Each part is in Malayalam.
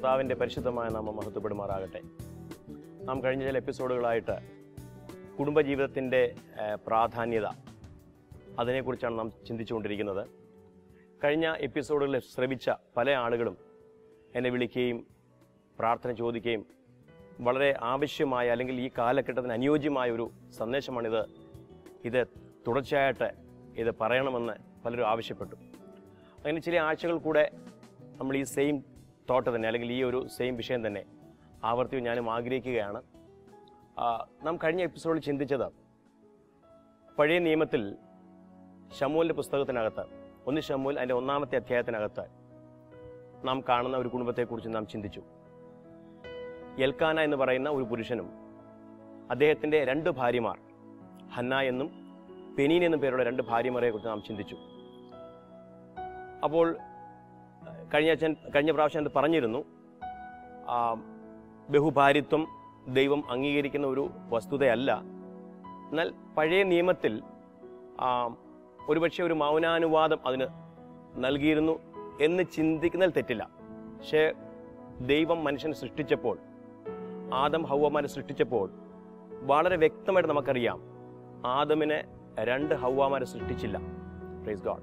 കർത്താവിൻ്റെ പരിശുദ്ധമായ നാമം മഹത്വപ്പെടുമാറാകട്ടെ നാം കഴിഞ്ഞ ചില എപ്പിസോഡുകളായിട്ട് കുടുംബജീവിതത്തിൻ്റെ ഏഹ്, പ്രാധാന്യത അതിനെക്കുറിച്ചാണ് നാം ചിന്തിച്ചുകൊണ്ടിരിക്കുന്നത് കഴിഞ്ഞ എപ്പിസോഡുകളിൽ ശ്രമിച്ച പല ആളുകളും എന്നെ വിളിക്കുകയും പ്രാർത്ഥന ചോദിക്കുകയും വളരെ ആവശ്യമായ അല്ലെങ്കിൽ ഈ കാലഘട്ടത്തിന് അനുയോജ്യമായ ഒരു സന്ദേശമാണിത് ഇത് തുടർച്ചയായിട്ട് ഇത് പറയണമെന്ന് പലരും ആവശ്യപ്പെട്ടു അങ്ങനെ ചില ആഴ്ചകൾ കൂടെ നമ്മൾ ഈ സെയിം തോട്ട് തന്നെ അല്ലെങ്കിൽ ഈ ഒരു സെയിം വിഷയം തന്നെ ആവർത്തി ഞാനും ആഗ്രഹിക്കുകയാണ് ആ, നാം കഴിഞ്ഞ എപ്പിസോഡിൽ ചിന്തിച്ചത് പഴയ നിയമത്തിൽ ഷമൂലിൻ്റെ പുസ്തകത്തിനകത്ത് ഒന്ന് ഷമൂൽ അതിൻ്റെ ഒന്നാമത്തെ അധ്യായത്തിനകത്ത് നാം കാണുന്ന ഒരു കുടുംബത്തെക്കുറിച്ച് നാം ചിന്തിച്ചു എൽക്കാന എന്ന് പറയുന്ന ഒരു പുരുഷനും അദ്ദേഹത്തിൻ്റെ രണ്ട് ഭാര്യമാർ ഹന്ന എന്നും പെനീൻ എന്നും പേരുള്ള രണ്ട് ഭാര്യമാരെ കുറിച്ച് നാം ചിന്തിച്ചു അപ്പോൾ കഴിഞ്ഞ അച്ഛൻ കഴിഞ്ഞ പ്രാവശ്യം അത് പറഞ്ഞിരുന്നു ആ, ബഹുഭാരിത്വം ദൈവം അംഗീകരിക്കുന്ന ഒരു വസ്തുതയല്ല എന്നാൽ പഴയ നിയമത്തിൽ ആ, ഒരുപക്ഷെ ഒരു മൗനാനുവാദം അതിന് നൽകിയിരുന്നു എന്ന് ചിന്തിക്കുന്നതിൽ തെറ്റില്ല പക്ഷേ ദൈവം മനുഷ്യനെ സൃഷ്ടിച്ചപ്പോൾ ആദം ഹൗവമാരെ സൃഷ്ടിച്ചപ്പോൾ വളരെ വ്യക്തമായിട്ട് നമുക്കറിയാം ആദമിനെ രണ്ട് ഹൗവാമാരെ സൃഷ്ടിച്ചില്ല പ്രൈസ് ഗോഡ്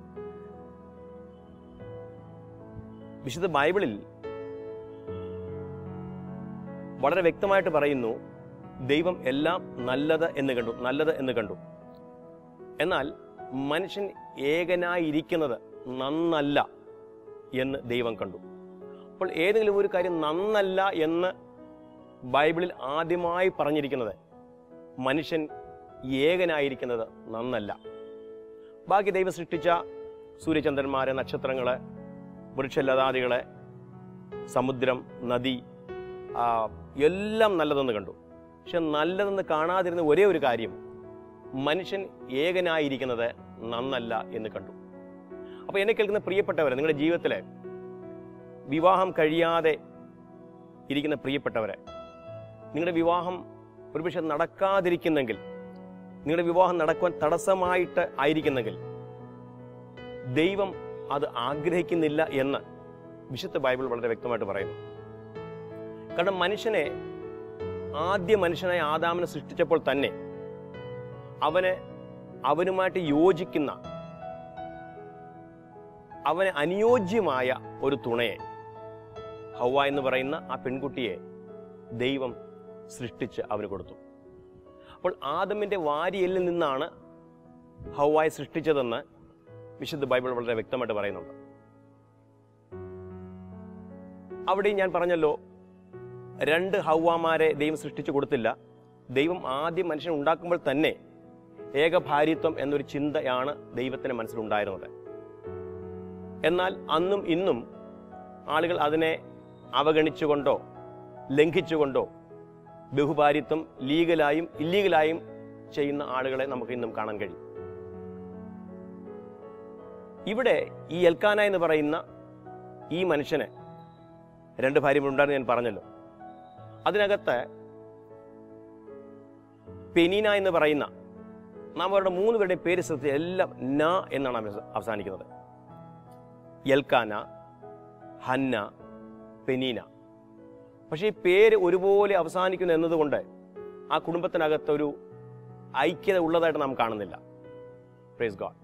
വിശുദ്ധ ബൈബിളിൽ വളരെ വ്യക്തമായിട്ട് പറയുന്നു ദൈവം എല്ലാം നല്ലത് എന്ന് കണ്ടു നല്ലത് എന്ന് കണ്ടു എന്നാൽ മനുഷ്യൻ ഏകനായിരിക്കുന്നത് നന്നല്ല എന്ന് ദൈവം കണ്ടു അപ്പോൾ ഏതെങ്കിലും ഒരു കാര്യം നന്നല്ല എന്ന് ബൈബിളിൽ ആദ്യമായി പറഞ്ഞിരിക്കുന്നത് മനുഷ്യൻ ഏകനായിരിക്കുന്നത് നന്നല്ല ബാക്കി ദൈവം സൃഷ്ടിച്ച സൂര്യചന്ദ്രന്മാരെ നക്ഷത്രങ്ങളെ വൃക്ഷലതാദികളെ സമുദ്രം നദി ആ, എല്ലാം നല്ലതെന്ന് കണ്ടു പക്ഷെ നല്ലതെന്ന് കാണാതിരുന്ന ഒരേ ഒരു കാര്യം മനുഷ്യൻ ഏകനായിരിക്കുന്നത് നന്നല്ല എന്ന് കണ്ടു അപ്പോൾ എന്നെ കേൾക്കുന്ന പ്രിയപ്പെട്ടവരെ നിങ്ങളുടെ ജീവിതത്തിലെ വിവാഹം കഴിയാതെ ഇരിക്കുന്ന പ്രിയപ്പെട്ടവരെ നിങ്ങളുടെ വിവാഹം ഒരുപക്ഷെ നടക്കാതിരിക്കുന്നെങ്കിൽ നിങ്ങളുടെ വിവാഹം നടക്കുവാൻ തടസ്സമായിട്ട് ആയിരിക്കുന്നെങ്കിൽ ദൈവം അത് ആഗ്രഹിക്കുന്നില്ല എന്ന് വിശുദ്ധ ബൈബിൾ വളരെ വ്യക്തമായിട്ട് പറയുന്നു കാരണം മനുഷ്യനെ ആദ്യ മനുഷ്യനായ ആദാമിനെ സൃഷ്ടിച്ചപ്പോൾ തന്നെ അവന് അവനുമായിട്ട് യോജിക്കുന്ന അവന് അനുയോജ്യമായ ഒരു തുണയെ ഹൗവ എന്ന് പറയുന്ന ആ പെൺകുട്ടിയെ ദൈവം സൃഷ്ടിച്ച് അവന് കൊടുത്തു അപ്പോൾ ആദമിന്റെ വാരിയെല്ലിൽ നിന്നാണ് ഹൗവായി സൃഷ്ടിച്ചതെന്ന് വിശുദ്ധ ബൈബിൾ വളരെ വ്യക്തമായിട്ട് പറയുന്നുണ്ട് അവിടെയും ഞാൻ പറഞ്ഞല്ലോ രണ്ട് ഹൗവാമാരെ ദൈവം സൃഷ്ടിച്ചു കൊടുത്തില്ല ദൈവം ആദ്യം മനുഷ്യൻ ഉണ്ടാക്കുമ്പോൾ തന്നെ ഏകഭാര്യത്വം എന്നൊരു ചിന്തയാണ് ദൈവത്തിന്റെ മനസ്സിലുണ്ടായിരുന്നത് എന്നാൽ അന്നും ഇന്നും ആളുകൾ അതിനെ അവഗണിച്ചുകൊണ്ടോ ലംഘിച്ചുകൊണ്ടോ ബഹുഭാര്യത്വം ലീഗലായും ഇല്ലീഗലായും ചെയ്യുന്ന ആളുകളെ നമുക്ക് ഇന്നും കാണാൻ കഴിയും ഇവിടെ ഈ എൽക്കാന എന്ന് പറയുന്ന ഈ മനുഷ്യന് രണ്ട് ഭാര്യമാരുണ്ടായിരുന്നു ഞാൻ പറഞ്ഞല്ലോ അതിനകത്ത് പെനീന എന്ന് പറയുന്ന നാം അവരുടെ മൂന്ന് പേരുടെയും പേര് ശ്രദ്ധിച്ച എല്ലാം ന എന്നാണ് അവസ- അവസാനിക്കുന്നത് എൽക്കാന ഹന്ന പെനീന പക്ഷേ ഈ പേര് ഒരുപോലെ അവസാനിക്കുന്നു എന്നതുകൊണ്ട് ആ കുടുംബത്തിനകത്തൊരു ഐക്യത ഉള്ളതായിട്ട് നാം കാണുന്നില്ല പ്രൈസ് ഗോഡ്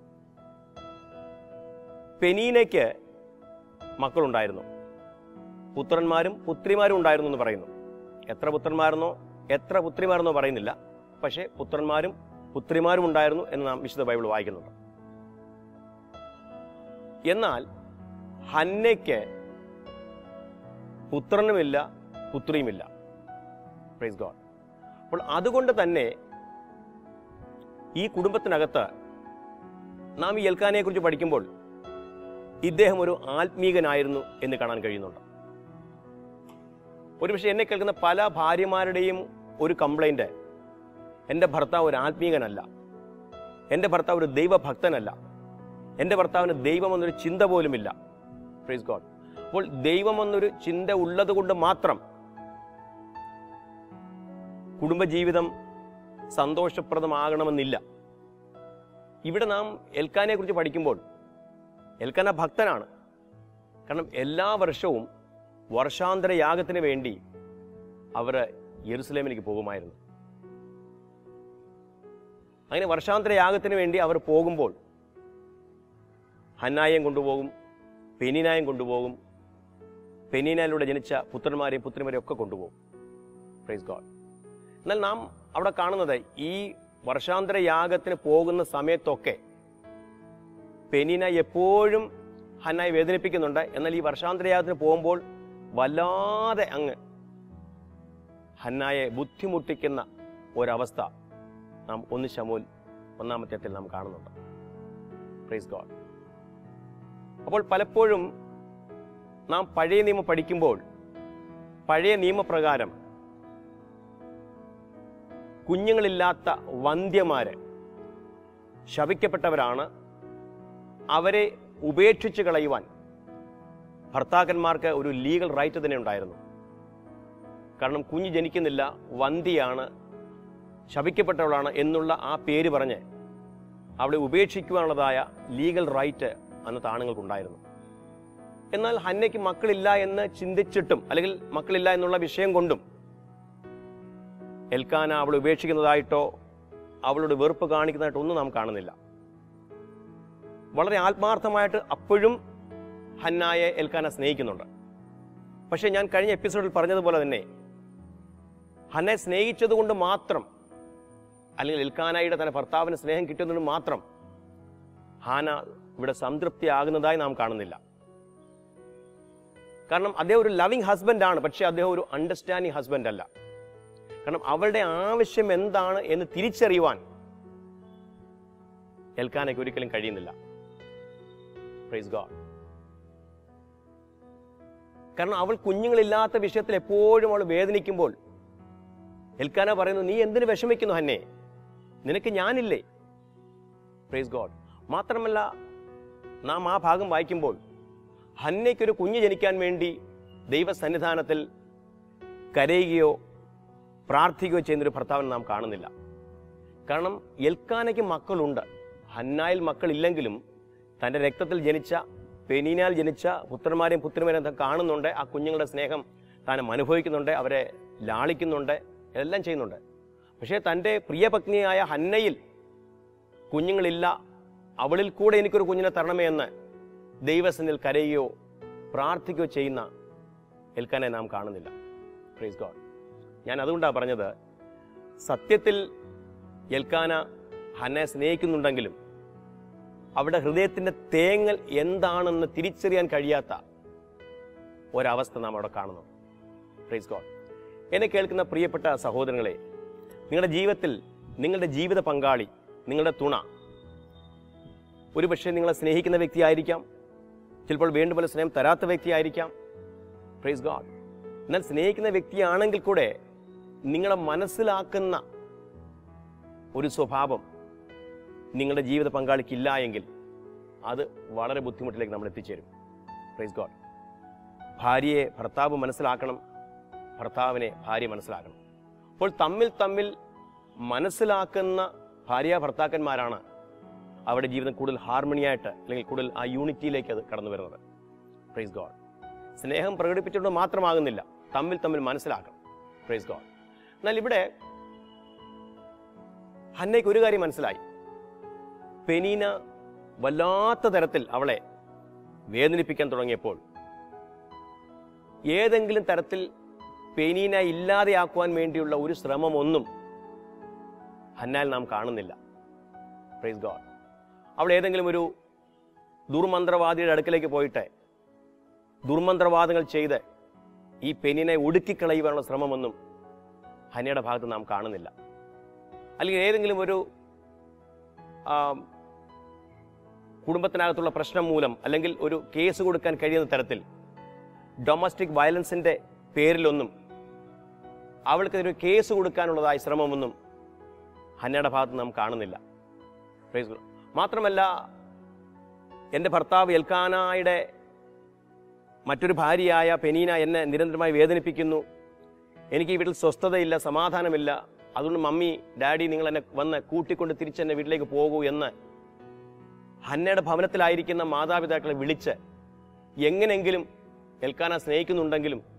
പെനീനയ്ക്ക് മക്കളുണ്ടായിരുന്നു പുത്രന്മാരും പുത്രിമാരും ഉണ്ടായിരുന്നു എന്ന് പറയുന്നു എത്ര പുത്രന്മാരെന്നോ എത്ര പുത്രിമാരെന്നോ പറയുന്നില്ല പക്ഷേ പുത്രന്മാരും പുത്രിമാരും ഉണ്ടായിരുന്നു എന്ന് നാം വിശുദ്ധ ബൈബിൾ വായിക്കുന്നുണ്ട് എന്നാൽ ഹന്നയ്ക്ക് പുത്രനുമില്ല പുത്രിയുമില്ല പ്രൈസ് ഗോഡ് അപ്പോൾ അതുകൊണ്ട് തന്നെ ഈ കുടുംബത്തിനകത്ത് നാം ഈ എൽക്കാനയെ കുറിച്ച് പഠിക്കുമ്പോൾ ഇദ്ദേഹം ഒരു ആത്മീകനായിരുന്നു എന്ന് കാണാൻ കഴിയുന്നുണ്ട് ഒരുപക്ഷെ എന്നെ കേൾക്കുന്ന പല ഭാര്യമാരുടെയും ഒരു കംപ്ലൈന്റ് എൻ്റെ ഭർത്താവ് ഒരു ആത്മീകനല്ല എൻ്റെ ഭർത്താവ് ഒരു ദൈവഭക്തനല്ല എൻ്റെ ഭർത്താവിന് ദൈവം എന്നൊരു ചിന്ത പോലുമില്ല പ്രൈസ് ഗോഡ് അപ്പോൾ ദൈവം എന്നൊരു ചിന്ത ഉള്ളത് കൊണ്ട് മാത്രം കുടുംബജീവിതം സന്തോഷപ്രദമാകണമെന്നില്ല ഇവിടെ നാം എൽക്കാനെ കുറിച്ച് പഠിക്കുമ്പോൾ എൽക്കാന ഭക്തനാണ് കാരണം എല്ലാ വർഷവും വർഷാന്തര യാഗത്തിന് വേണ്ടി അവർ യെറുസലേമിലേക്ക് പോകുമായിരുന്നു അങ്ങനെ വർഷാന്തര യാഗത്തിന് വേണ്ടി അവർ പോകുമ്പോൾ ഹന്നായം കൊണ്ടുപോകും പെനീനായം കൊണ്ടുപോകും പെനീനായിലൂടെ ജനിച്ച പുത്രന്മാരെയും പുത്രിമാരെയും ഒക്കെ കൊണ്ടുപോകും പ്രൈസ് ഗോഡ് എന്നാൽ നാം അവിടെ കാണുന്നത് ഈ വർഷാന്തര യാഗത്തിന് പോകുന്ന സമയത്തൊക്കെ പെനീന എപ്പോഴും ഹന്നായി വേദനിപ്പിക്കുന്നുണ്ട് എന്നാൽ ഈ വർഷാന്തര യാഗത്തിന് പോകുമ്പോൾ വല്ലാതെ അങ്ങ് ഹന്നായെ ബുദ്ധിമുട്ടിക്കുന്ന ഒരവസ്ഥ നാം ഒന്ന് ശമൂൽ ഒന്നാമത്തെ നാം കാണുന്നുണ്ട് പ്രൈസ് ഗോഡ് അപ്പോൾ പലപ്പോഴും നാം പഴയ നിയമം പഠിക്കുമ്പോൾ പഴയ നിയമപ്രകാരം കുഞ്ഞുങ്ങളില്ലാത്ത വന്ധ്യമാര് ശപിക്കപ്പെട്ടവരാണ് അവരെ ഉപേക്ഷിച്ച് കളയുവാൻ ഭർത്താക്കന്മാർക്ക് ഒരു ലീഗൽ റൈറ്റ് തന്നെ ഉണ്ടായിരുന്നു കാരണം കുഞ്ഞ് ജനിക്കുന്നില്ല വന്ധ്യയാണ് ശപിക്കപ്പെട്ടവളാണ് എന്നുള്ള ആ പേര് പറഞ്ഞ് അവളെ ഉപേക്ഷിക്കുവാനുള്ളതായ ലീഗൽ റൈറ്റ് അന്നത്തെ ആണുങ്ങൾക്കുണ്ടായിരുന്നു എന്നാൽ ഹന്നയ്ക്ക് മക്കളില്ല എന്ന് ചിന്തിച്ചിട്ടും അല്ലെങ്കിൽ മക്കളില്ല എന്നുള്ള വിഷയം കൊണ്ടും എൽക്കാന അവളെ ഉപേക്ഷിക്കുന്നതായിട്ടോ അവളുടെ വെറുപ്പ് കാണിക്കുന്നതായിട്ടോ ഒന്നും നാം കാണുന്നില്ല വളരെ ആത്മാർത്ഥമായിട്ട് അപ്പോഴും ഹന്നായെ എൽക്കാന സ്നേഹിക്കുന്നുണ്ട് പക്ഷെ ഞാൻ കഴിഞ്ഞ എപ്പിസോഡിൽ പറഞ്ഞതുപോലെ തന്നെ ഹന്നെ സ്നേഹിച്ചത് കൊണ്ട് മാത്രം അല്ലെങ്കിൽ എൽക്കാനായുടെ തന്റെ ഭർത്താവിന് സ്നേഹം കിട്ടുന്നതിന് മാത്രം ഹാന ഇവിടെ സംതൃപ്തിയാകുന്നതായി നാം കാണുന്നില്ല കാരണം അദ്ദേഹം ഒരു ലവിങ് ഹസ്ബൻഡ് ആണ് പക്ഷെ അദ്ദേഹം ഒരു അണ്ടർസ്റ്റാൻഡിങ് ഹസ്ബൻഡ് അല്ല കാരണം അവളുടെ ആവശ്യം എന്താണ് എന്ന് തിരിച്ചറിയുവാൻ എൽക്കാനയ്ക്ക് ഒരിക്കലും കഴിയുന്നില്ല പ്രൈസ് ഗോഡ് കാരണം അവൾ കുഞ്ഞുങ്ങളില്ലാത്ത വിഷയത്തിൽ എപ്പോഴും അവൾ വേദനിക്കുമ്പോൾ എൽക്കാന പറയുന്നു നീ എന്തിനു വിഷമിക്കുന്നു ഹന്നെ നിനക്ക് ഞാനില്ലേ പ്രൈസ് ഗോഡ് മാത്രമല്ല നാം ആ ഭാഗം വായിക്കുമ്പോൾ ഹന്നയ്ക്കൊരു കുഞ്ഞ് ജനിക്കാൻ വേണ്ടി ദൈവസന്നിധാനത്തിൽ കരയുകയോ പ്രാർത്ഥിക്കുകയോ ചെയ്യുന്നൊരു ഭർത്താവിനെ നാം കാണുന്നില്ല കാരണം എൽക്കാനയ്ക്ക് മക്കളുണ്ട് ഹന്നായിൽ മക്കളില്ലെങ്കിലും തൻ്റെ രക്തത്തിൽ ജനിച്ച പെനീനാൽ ജനിച്ച പുത്രന്മാരെയും പുത്രിമാരെയും താൻ കാണുന്നുണ്ട് ആ കുഞ്ഞുങ്ങളുടെ സ്നേഹം താനും അനുഭവിക്കുന്നുണ്ട് അവരെ ലാളിക്കുന്നുണ്ട് എല്ലാം ചെയ്യുന്നുണ്ട് പക്ഷേ തൻ്റെ പ്രിയപത്നിയായ ഹന്നയിൽ കുഞ്ഞുങ്ങളില്ല അവളിൽ കൂടെ എനിക്കൊരു കുഞ്ഞിനെ തരണമേ എന്ന് ദൈവസനിൽ കരയുകയോ പ്രാർത്ഥിക്കുകയോ ചെയ്യുന്ന എൽക്കാനെ നാം കാണുന്നില്ല പ്രൈസ് ഗോഡ് ഞാൻ അതുകൊണ്ടാണ് പറഞ്ഞത് സത്യത്തിൽ എൽക്കാന ഹന്നെ സ്നേഹിക്കുന്നുണ്ടെങ്കിലും അവിടെ ഹൃദയത്തിന്റെ തേങ്ങൽ എന്താണെന്ന് തിരിച്ചറിയാൻ കഴിയാത്ത ഒരവസ്ഥ നാം അവിടെ കാണുന്നു പ്രൈസ് ഗോഡ് എന്നെ കേൾക്കുന്ന പ്രിയപ്പെട്ട സഹോദരങ്ങളെ നിങ്ങളുടെ ജീവിതത്തിൽ നിങ്ങളുടെ ജീവിത പങ്കാളി നിങ്ങളുടെ തുണ ഒരുപക്ഷെ നിങ്ങളെ സ്നേഹിക്കുന്ന വ്യക്തിയായിരിക്കാം ചിലപ്പോൾ വേണ്ടുപോലെ സ്നേഹം തരാത്ത വ്യക്തിയായിരിക്കാം പ്രൈസ് ഗോഡ് എന്നാൽ സ്നേഹിക്കുന്ന വ്യക്തിയാണെങ്കിൽ കൂടെ നിങ്ങളെ മനസ്സിലാക്കുന്ന ഒരു സ്വഭാവം നിങ്ങളുടെ ജീവിത പങ്കാളിക്കില്ല എങ്കിൽ അത് വളരെ ബുദ്ധിമുട്ടിലേക്ക് നമ്മൾ എത്തിച്ചേരും പ്രൈസ് ഗോഡ് ഭാര്യയെ ഭർത്താവ് മനസ്സിലാക്കണം ഭർത്താവിനെ ഭാര്യ മനസ്സിലാക്കണം അപ്പോൾ തമ്മിൽ തമ്മിൽ മനസ്സിലാക്കുന്ന ഭാര്യ ഭർത്താക്കന്മാരാണ് അവരുടെ ജീവിതം കൂടുതൽ ഹാർമണിയായിട്ട് അല്ലെങ്കിൽ കൂടുതൽ ആ യൂണിറ്റിയിലേക്ക് അത് കടന്നു വരുന്നത് പ്രൈസ് ഗോഡ് സ്നേഹം പ്രകടിപ്പിച്ചുകൊണ്ട് മാത്രമാകുന്നില്ല തമ്മിൽ തമ്മിൽ മനസ്സിലാക്കണം പ്രൈസ് ഗോഡ് എന്നാൽ ഇവിടെ ഹന്നയ്ക്ക് ഒരു കാര്യം മനസ്സിലായി പെനീന വല്ലാത്ത തരത്തിൽ അവളെ വേദനിപ്പിക്കാൻ തുടങ്ങിയപ്പോൾ ഏതെങ്കിലും തരത്തിൽ പെനീന ഇല്ലാതെയാക്കുവാൻ വേണ്ടിയുള്ള ഒരു ശ്രമമൊന്നും ഹന്നാൽ നാം കാണുന്നില്ല പ്രൈസ് ഗോഡ് അവൾ ഏതെങ്കിലും ഒരു ദുർമന്ത്രവാദിയുടെ അടുക്കലേക്ക് പോയിട്ട് ദുർമന്ത്രവാദങ്ങൾ ചെയ്ത് ഈ പെണ്ണിനെ ഒടുക്കിക്കളയുവാനുള്ള ശ്രമമൊന്നും ഹന്നയുടെ ഭാഗത്ത് നാം കാണുന്നില്ല അല്ലെങ്കിൽ ഏതെങ്കിലും ഒരു ആ, കുടുംബത്തിനകത്തുള്ള പ്രശ്നം മൂലം അല്ലെങ്കിൽ ഒരു കേസ് കൊടുക്കാൻ കഴിയുന്ന തരത്തിൽ ഡൊമസ്റ്റിക് വയലൻസിന്റെ പേരിലൊന്നും അവൾക്കെതിരെ കേസ് കൊടുക്കാനുള്ളതായ ശ്രമമൊന്നും ഹന്നയുടെ ഭാഗത്ത് നാം കാണുന്നില്ല Praise God. മാത്രമല്ല എൻ്റെ ഭർത്താവ് എൽക്കാനായുടെ മറ്റൊരു ഭാര്യയായ പെനീന എന്നെ നിരന്തരമായി വേദനിപ്പിക്കുന്നു എനിക്ക് ഈ വീട്ടിൽ സ്വസ്ഥതയില്ല സമാധാനമില്ല അതുകൊണ്ട് മമ്മി ഡാഡി നിങ്ങൾ എന്നെ വന്ന് കൂട്ടിക്കൊണ്ട് തിരിച്ചെന്നെ വീട്ടിലേക്ക് പോകൂ എന്ന് ഹന്നയുടെ ഭവനത്തിലായിരിക്കുന്ന മാതാപിതാക്കളെ വിളിച്ച് എങ്ങനെങ്കിലും എൽക്കാന സ്നേഹിക്കുന്നുണ്ടെങ്കിലും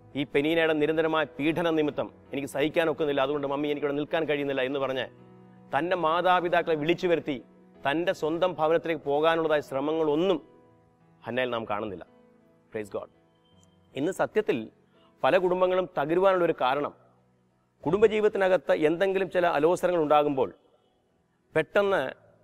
ഈ പെനീനയുടെ നിരന്തരമായ പീഡന നിമിത്തം എനിക്ക് സഹിക്കാൻ ഒക്കുന്നില്ല അതുകൊണ്ട് മമ്മി എനിക്കിവിടെ നിൽക്കാൻ കഴിയുന്നില്ല എന്ന് പറഞ്ഞ് തൻ്റെ മാതാപിതാക്കളെ വിളിച്ചു വരുത്തി തൻ്റെ സ്വന്തം ഭവനത്തിലേക്ക് പോകാനുള്ളതായ ശ്രമങ്ങളൊന്നും ഹന്നയിൽ നാം കാണുന്നില്ല പ്രൈസ് ഗോഡ് ഇന്ന് സത്യത്തിൽ പല കുടുംബങ്ങളും തകരുവാനുള്ള ഒരു കാരണം കുടുംബജീവിതത്തിനകത്ത് എന്തെങ്കിലും ചില അലോസരങ്ങൾ ഉണ്ടാകുമ്പോൾ പെട്ടെന്ന്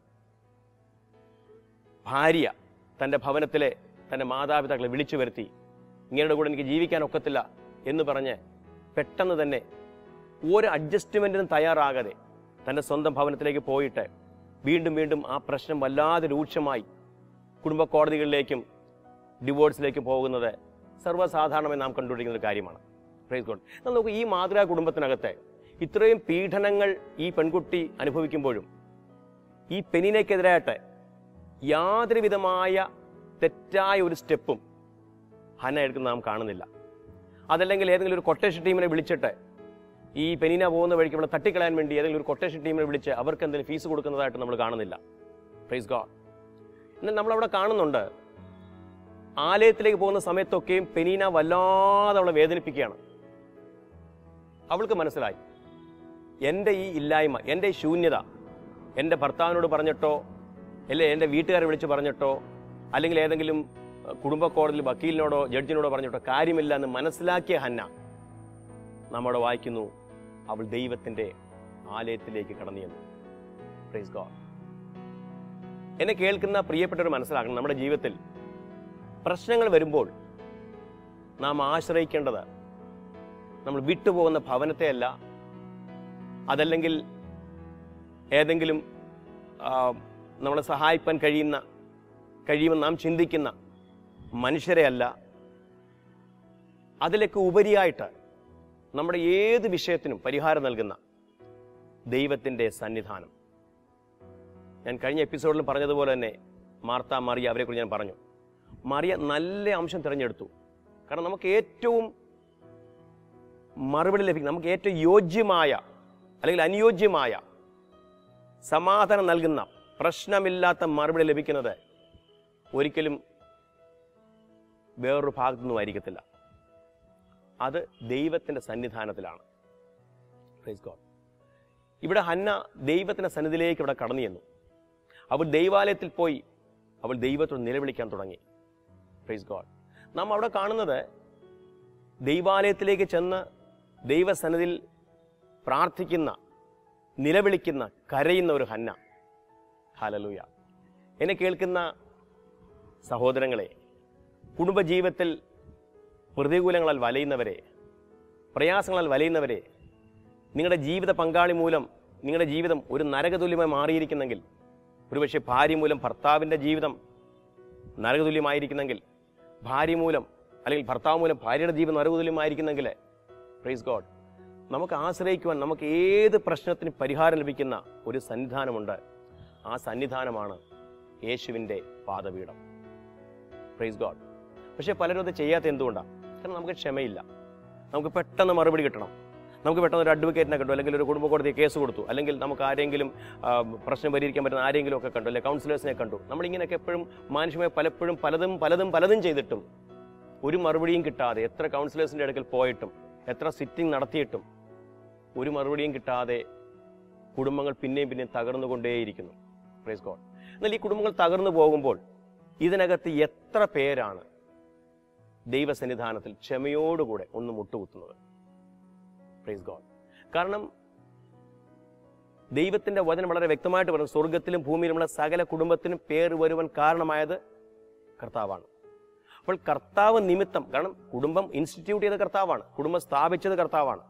ഭാര്യ തൻ്റെ ഭവനത്തിലെ തൻ്റെ മാതാപിതാക്കളെ വിളിച്ചു വരുത്തി ഇങ്ങയുടെ കൂടെ എനിക്ക് ജീവിക്കാൻ ഒക്കത്തില്ല എന്ന് പറഞ്ഞ് പെട്ടെന്ന് തന്നെ ഒരു അഡ്ജസ്റ്റ്മെൻറ്റിനും തയ്യാറാകാതെ തൻ്റെ സ്വന്തം ഭവനത്തിലേക്ക് പോയിട്ട് വീണ്ടും വീണ്ടും ആ പ്രശ്നം വല്ലാതെ രൂക്ഷമായി കുടുംബ കോടതികളിലേക്കും ഡിവോഴ്സിലേക്കും പോകുന്നത് സർവ്വസാധാരണമായി നാം കണ്ടുപിടിക്കുന്ന ഒരു കാര്യമാണ് പ്രൈസ് ഗോഡ് എന്നാൽ നോക്കൂ ഈ മാതൃകാ കുടുംബത്തിനകത്തെ ഇത്രയും പീഡനങ്ങൾ ഈ പെൺകുട്ടി അനുഭവിക്കുമ്പോഴും ഈ പെനിനയ്ക്കെതിരായിട്ട് യാതൊരു വിധമായ തെറ്റായ ഒരു സ്റ്റെപ്പും ഹന എടുക്കുന്ന നാം കാണുന്നില്ല അതല്ലെങ്കിൽ ഏതെങ്കിലും ഒരു കൊട്ടേഷൻ ടീമിനെ വിളിച്ചിട്ട് ഈ പെനീന പോകുന്ന വഴിക്ക് ഇവിടെ തട്ടിക്കളയാൻ വേണ്ടി ഏതെങ്കിലും ഒരു കൊട്ടേഷൻ ടീമിനെ വിളിച്ച് അവർക്ക് എന്തെങ്കിലും ഫീസ് കൊടുക്കുന്നതായിട്ട് നമ്മൾ കാണുന്നില്ല പ്രൈസ് ഗോഡ് എന്നാൽ നമ്മളവിടെ കാണുന്നുണ്ട് ആലയത്തിലേക്ക് പോകുന്ന സമയത്തൊക്കെയും പെനീന വല്ലാതെ അവളെ വേദനിപ്പിക്കുകയാണ് അവൾക്ക് മനസ്സിലായി എൻ്റെ ഈ ഇല്ലായ്മ എൻ്റെ ഈ ശൂന്യത എൻ്റെ ഭർത്താവിനോട് പറഞ്ഞിട്ടോ അല്ലെ എൻ്റെ വീട്ടുകാരെ വിളിച്ച് പറഞ്ഞിട്ടോ അല്ലെങ്കിൽ ഏതെങ്കിലും അഹ്, കുടുംബ കോടതിയിൽ വക്കീലിനോടോ ജഡ്ജിനോടോ പറഞ്ഞിട്ടോ കാര്യമില്ല എന്ന് മനസ്സിലാക്കിയ ഹന്ന നമ്മുടെ വായിക്കുന്നു അവൾ ദൈവത്തിൻ്റെ ആലയത്തിലേക്ക് കടന്നു ചെന്നു പ്രൈസ് ഗോഡ് എന്നെ കേൾക്കുന്ന പ്രിയപ്പെട്ടവർ മനസ്സിലാക്കണം നമ്മുടെ ജീവിതത്തിൽ പ്രശ്നങ്ങൾ വരുമ്പോൾ നാം ആശ്രയിക്കേണ്ടത് നമ്മൾ വിട്ടുപോകുന്ന ഭവനത്തെയല്ല അതല്ലെങ്കിൽ ഏതെങ്കിലും ആ, നമ്മളെ സഹായിപ്പാൻ കഴിയുന്ന കഴിയുമെന്ന് നാം ചിന്തിക്കുന്ന മനുഷ്യരെയല്ല അതിലേക്ക് ഉപരിയായിട്ട് നമ്മുടെ ഏത് വിഷയത്തിനും പരിഹാരം നൽകുന്ന ദൈവത്തിൻ്റെ സന്നിധാനം ഞാൻ കഴിഞ്ഞ എപ്പിസോഡിൽ പറഞ്ഞതുപോലെ തന്നെ മാർത്ത മറിയ അവരെക്കുറിച്ച് ഞാൻ പറഞ്ഞു മറിയ നല്ല അംശം തിരഞ്ഞെടുത്തു കാരണം നമുക്ക് ഏറ്റവും മറുപടി ലഭിക്കും നമുക്ക് ഏറ്റവും യോജ്യമായ അല്ലെങ്കിൽ അനുയോജ്യമായ സമാധാനം നൽകുന്ന പ്രശ്നമില്ലാത്ത മറുപടി ലഭിക്കുന്നത് ഒരിക്കലും വേറൊരു ഭാഗത്തു ആയിരിക്കത്തില്ല അത് ദൈവത്തിൻ്റെ സന്നിധാനത്തിലാണ് Praise God. ഇവിടെ ഹന്ന ദൈവത്തിൻ്റെ സന്നിധിയിലേക്ക് ഇവിടെ കടന്നു ചെന്നു അവൾ ദൈവാലയത്തിൽ പോയി അവൾ ദൈവത്തോട് നിലവിളിക്കാൻ തുടങ്ങി പ്രൈസ് ഗോഡ് നാം അവിടെ കാണുന്നത് ദൈവാലയത്തിലേക്ക് ചെന്ന് ദൈവസന്നിധിയിൽ പ്രാർത്ഥിക്കുന്ന നിലവിളിക്കുന്ന കരയുന്ന ഒരു ഹന്ന ഹലലൂയ എന്നെ കേൾക്കുന്ന സഹോദരങ്ങളെ കുടുംബജീവിതത്തിൽ പ്രതികൂലങ്ങളാൽ വലയുന്നവരെ പ്രയാസങ്ങളാൽ വലയുന്നവരെ നിങ്ങളുടെ ജീവിത പങ്കാളി മൂലം നിങ്ങളുടെ ജീവിതം ഒരു നരകതുല്യമായി മാറിയിരിക്കുന്നെങ്കിൽ ഒരുപക്ഷെ ഭാര്യ മൂലം ഭർത്താവിൻ്റെ ജീവിതം നരകതുല്യമായിരിക്കുന്നെങ്കിൽ ഭാര്യ മൂലം അല്ലെങ്കിൽ ഭർത്താവ് മൂലം ഭാര്യയുടെ ജീവിതം നരകതുല്യമായിരിക്കുന്നെങ്കിൽ പ്രൈസ് ഗോഡ് നമുക്ക് ആശ്രയിക്കുവാൻ നമുക്ക് ഏത് പ്രശ്നത്തിന് പരിഹാരം ലഭിക്കുന്ന ഒരു സന്നിധാനമുണ്ട് ആ സന്നിധാനമാണ് യേശുവിൻ്റെ പാദപീഠം പ്രൈസ് ഗോഡ് പക്ഷേ പലരും അത് ചെയ്യാത്ത എന്തുകൊണ്ടാണ് കാരണം നമുക്ക് ക്ഷമയില്ല നമുക്ക് പെട്ടെന്ന് മറുപടി കിട്ടണം നമുക്ക് പെട്ടെന്ന് ഒരു അഡ്വക്കേറ്റിനെ കണ്ടു അല്ലെങ്കിൽ ഒരു കുടുംബ കോടതി കേസ് കൊടുത്തു അല്ലെങ്കിൽ നമുക്ക് ആരെങ്കിലും ആ, പ്രശ്നം പരിഹരിക്കാൻ പറ്റുന്ന ആരെങ്കിലും ഒക്കെ കണ്ടു അല്ലെങ്കിൽ കൗൺസിലേഴ്സിനെ കണ്ടു നമ്മളിങ്ങനെയൊക്കെ എപ്പോഴും മാനുഷ്യമായി പലപ്പോഴും പലതും പലതും പലതും ചെയ്തിട്ടും ഒരു മറുപടിയും കിട്ടാതെ എത്ര കൗൺസിലേഴ്സിൻ്റെ അടുക്കൽ പോയിട്ടും എത്ര സിറ്റിംഗ് നടത്തിയിട്ടും ഒരു മറുപടിയും കിട്ടാതെ കുടുംബങ്ങൾ പിന്നെയും പിന്നെയും തകർന്നുകൊണ്ടേയിരിക്കുന്നു പ്രൈസ് ഗോഡ് എന്നാൽ ഈ കുടുംബങ്ങൾ തകർന്നു പോകുമ്പോൾ ഇതിനകത്ത് എത്ര പേരാണ് ദൈവസന്നിധാനത്തിൽ ക്ഷമയോടുകൂടെ ഒന്ന് മുട്ടുകുത്തുന്നത് പ്രൈസ് ഗോഡ് കാരണം ദൈവത്തിന്റെ വചനം വളരെ വ്യക്തമായിട്ട് പറഞ്ഞു സ്വർഗത്തിലും ഭൂമിയിലുമുള്ള സകല കുടുംബത്തിനും പേര് വരുവാൻ കാരണമായത് കർത്താവാണ് അപ്പോൾ കർത്താവ് നിമിത്തം കാരണം കുടുംബം ഇൻസ്റ്റിറ്റ്യൂട്ട് ചെയ്ത കർത്താവാണ് കുടുംബം സ്ഥാപിച്ചത് കർത്താവാണ്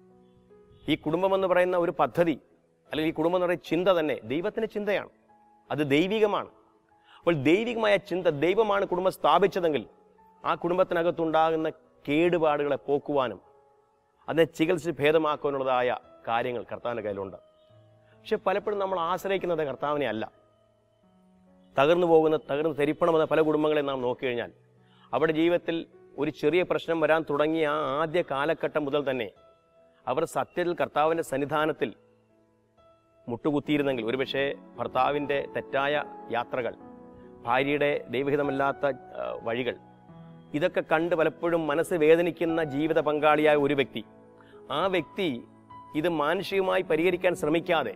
ഈ കുടുംബം എന്ന് പറയുന്ന ഒരു പദ്ധതി അല്ലെങ്കിൽ ഈ കുടുംബം എന്ന് പറയുന്ന ചിന്ത തന്നെ ദൈവത്തിന്റെ ചിന്തയാണ് അത് ദൈവികമാണ് അപ്പോൾ ദൈവികമായ ചിന്ത ദൈവമാണ് കുടുംബം സ്ഥാപിച്ചതെങ്കിൽ ആ കുടുംബത്തിനകത്തുണ്ടാകുന്ന കേടുപാടുകളെ പോക്കുവാനും അതിനെ ചികിത്സിച്ച് ഭേദമാക്കാനുള്ളതായ കാര്യങ്ങൾ കർത്താവിൻ്റെ കയ്യിലുണ്ട് പക്ഷെ പലപ്പോഴും നമ്മൾ ആശ്രയിക്കുന്നത് കർത്താവിനെ അല്ല തകർന്നു പോകുന്ന തകർന്ന് തെരിപ്പണമെന്ന പല കുടുംബങ്ങളെ നാം നോക്കിക്കഴിഞ്ഞാൽ അവരുടെ ജീവിതത്തിൽ ഒരു ചെറിയ പ്രശ്നം വരാൻ തുടങ്ങിയ ആ ആദ്യ കാലഘട്ടം മുതൽ തന്നെ അവർ സത്യത്തിൽ കർത്താവിൻ്റെ സന്നിധാനത്തിൽ മുട്ടുകുത്തിയിരുന്നെങ്കിൽ ഒരുപക്ഷെ ഭർത്താവിൻ്റെ തെറ്റായ യാത്രകൾ ഭാര്യയുടെ ദൈവഹിതമല്ലാത്ത ആ, വഴികൾ ഇതൊക്കെ കണ്ട് പലപ്പോഴും മനസ്സ് വേദനിക്കുന്ന ജീവിത പങ്കാളിയായ ഒരു വ്യക്തി ആ വ്യക്തി ഇത് മാനുഷികമായി പരിഹരിക്കാൻ ശ്രമിക്കാതെ